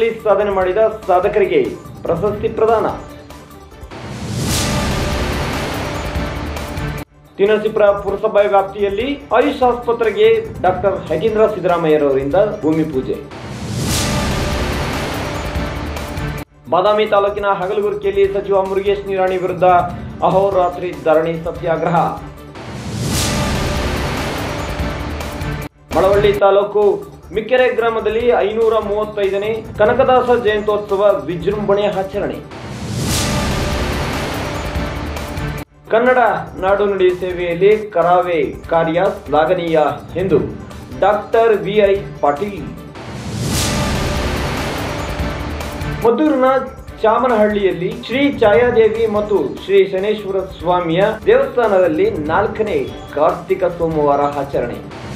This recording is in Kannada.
ಕ್ಷೇತ್ರದಲ್ಲಿ ಸಾಧನೆ ಮಾಡಿದ ಸಾಧಕರಿಗೆ ಪ್ರಶಸ್ತಿ ಪ್ರದಾನ ತಿನಸಿಪುರ ಪುರಸಭೆ ವ್ಯಾಪ್ತಿಯಲ್ಲಿ ಆಯುಷ್ ಆಸ್ಪತ್ರೆಗೆ ಡಾಕ್ಟರ್ ಹಗೀಂದ್ರ ಸಿದ್ದರಾಮಯ್ಯರವರಿಂದ ಭೂಮಿ ಪೂಜೆ ಬಾದಾಮಿ ತಾಲೂಕಿನ ಹಗಲಗುರ್ಕಿಯಲ್ಲಿ ಸಚಿವ ಮುರುಗೇಶ್ ನಿರಾಣಿ ವಿರುದ್ಧ ಅಹೋರಾತ್ರಿ ಧರಣಿ ಸತ್ಯಾಗ್ರಹ ಮಳವಳ್ಳಿ ತಾಲೂಕು ಮಿಕ್ಕೆರೆ ಗ್ರಾಮದಲ್ಲಿ ಐನೂರ ಮೂವತ್ತೈದನೇ ಕನಕದಾಸ ಜಯಂತ್ಯೋತ್ಸವ ವಿಜೃಂಭಣೆ ಆಚರಣೆ ಕನ್ನಡ ನಾಡು ನುಡಿ ಸೇವೆಯಲ್ಲಿ ಕರಾವೆ ಕಾರ್ಯ ಶ್ಲಾಘನೀಯ ಎಂದು ಡಾಕ್ಟರ್ ವಿಐ ಪಾಟೀಲ್ ಮದ್ದೂರಿನ ಚಾಮನಹಳ್ಳಿಯಲ್ಲಿ ಶ್ರೀ ಛಾಯಾದೇವಿ ಮತ್ತು ಶ್ರೀ ಶನೇಶ್ವರ ಸ್ವಾಮಿಯ ದೇವಸ್ಥಾನದಲ್ಲಿ ನಾಲ್ಕನೇ ಕಾರ್ತಿಕ ಸೋಮವಾರ ಆಚರಣೆ